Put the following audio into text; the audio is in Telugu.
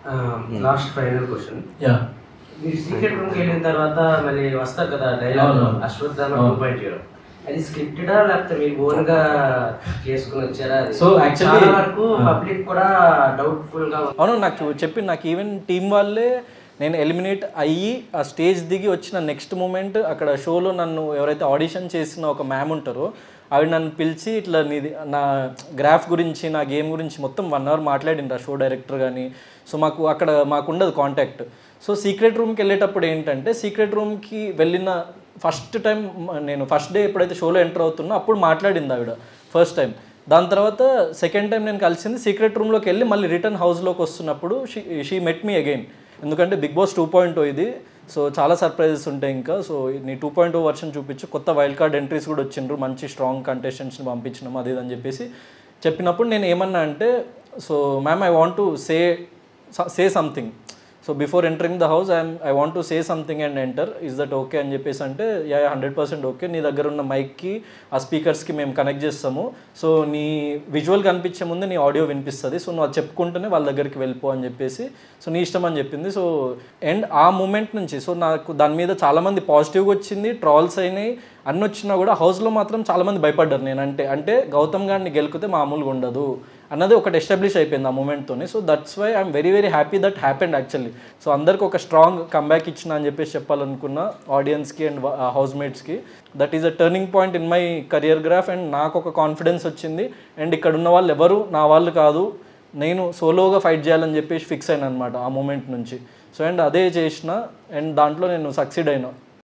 లాస్ట్ ఫైనల్ క్వశ్చన్ యా మీరు సీక్రెట్ రూమ్కి వెళ్ళిన తర్వాత మళ్ళీ వస్తారు కదా డైలాగ్ అవును. అశ్వత్థామ అవును. టూ పాయింట్ జీరో అది స్క్రిప్టెడా లేకపోతే మీరు ఓన్ గా చేసుకుని వచ్చారా అది? So, actually- చాలా వరకు ఆ. పబ్లిక్ కూడా డౌట్ఫుల్ గా ఉంది. అవును నాకు చెప్పి నాకు ఈవెన్ టీం వాళ్ళే నేను ఎలిమినేట్ అయ్యి ఆ స్టేజ్ దిగి వచ్చిన నెక్స్ట్ మూమెంట్ అక్కడ షోలో నన్ను ఎవరైతే ఆడిషన్ చేసిన ఒక మ్యామ్ ఉంటారో ఆవిడ నన్ను పిలిచి ఇట్లా నీది నా గ్రాఫ్ గురించి నా గేమ్ గురించి మొత్తం వన్ అవర్ మాట్లాడిండ్రు ఆ షో డైరెక్టర్ కానీ సో మాకు అక్కడ మాకు ఉండదు కాంటాక్ట్ సో సీక్రెట్ రూమ్కి వెళ్ళేటప్పుడు ఏంటంటే సీక్రెట్ రూమ్కి వెళ్ళిన ఫస్ట్ టైం నేను ఫస్ట్ డే ఎప్పుడైతే షోలో ఎంటర్ అవుతున్నా అప్పుడు మాట్లాడింది ఆవిడ ఫస్ట్ టైం దాని తర్వాత సెకండ్ టైం నేను కలిసింది సీక్రెట్ రూమ్లోకి వెళ్ళి మళ్ళీ రిటర్న్ హౌస్లోకి వస్తున్నప్పుడు she she met me again ఎందుకంటే బిగ్ బాస్ టూ పాయింట్ ఇది సో చాలా సర్ప్రైజెస్ ఉంటాయి ఇంకా సో నీ టూ పాయింట్ వర్షన్ చూపించు కొత్త వైల్డ్ కార్డ్ ఎంట్రీస్ కూడా వచ్చిండ్రు మంచి స్ట్రాంగ్ కంటెస్టెంట్స్ని పంపించినాం అది ఇది అని చెప్పేసి చెప్పినప్పుడు నేను ఏమన్నా అంటే so ma'am I want to say say something so before entering the house I'm I want to say something and enter is that okay అని చెప్పేసి అంటే యా హండ్రెడ్ పర్సెంట్ ఓకే నీ దగ్గర ఉన్న మైక్కి ఆ స్పీకర్స్కి మేము కనెక్ట్ చేస్తాము సో నీ విజువల్ కనిపించే ముందు నీ ఆడియో వినిపిస్తుంది సో నువ్వు అది చెప్పుకుంటూనే వాళ్ళ దగ్గరికి వెళ్ళిపో అని చెప్పేసి సో నీ ఇష్టం అని చెప్పింది సో అండ్ ఆ మూమెంట్ నుంచి సో నాకు దాని మీద చాలామంది పాజిటివ్గా వచ్చింది ట్రాల్స్ అయినాయి అన్ని వచ్చినా కూడా హౌస్లో మాత్రం చాలామంది భయపడ్డారు నేను అంటే అంటే గౌతమ్ గారిని గెలికితే మామూలుగా ఉండదు అన్నది ఒకటి ఎస్టాబ్లిష్ అయిపోయింది ఆ మూమెంట్తోనే so that's why I'm very very happy that happened actually so అందరికి ఒక స్ట్రాంగ్ కంబ్యాక్ ఇచ్చిన అని చెప్పేసి చెప్పాలనుకున్న ఆడియన్స్కి అండ్ హౌస్ మేట్స్కి that is a turning point in my career graph and నాకు ఒక కాన్ఫిడెన్స్ వచ్చింది అండ్ ఇక్కడ ఉన్న వాళ్ళు ఎవరు నా వాళ్ళు కాదు నేను సోలోగా ఫైట్ చేయాలని చెప్పేసి ఫిక్స్ అయినా అనమాట ఆ మూమెంట్ నుంచి సో అండ్ అదే చేసిన అండ్ దాంట్లో నేను సక్సీడ్ అయినా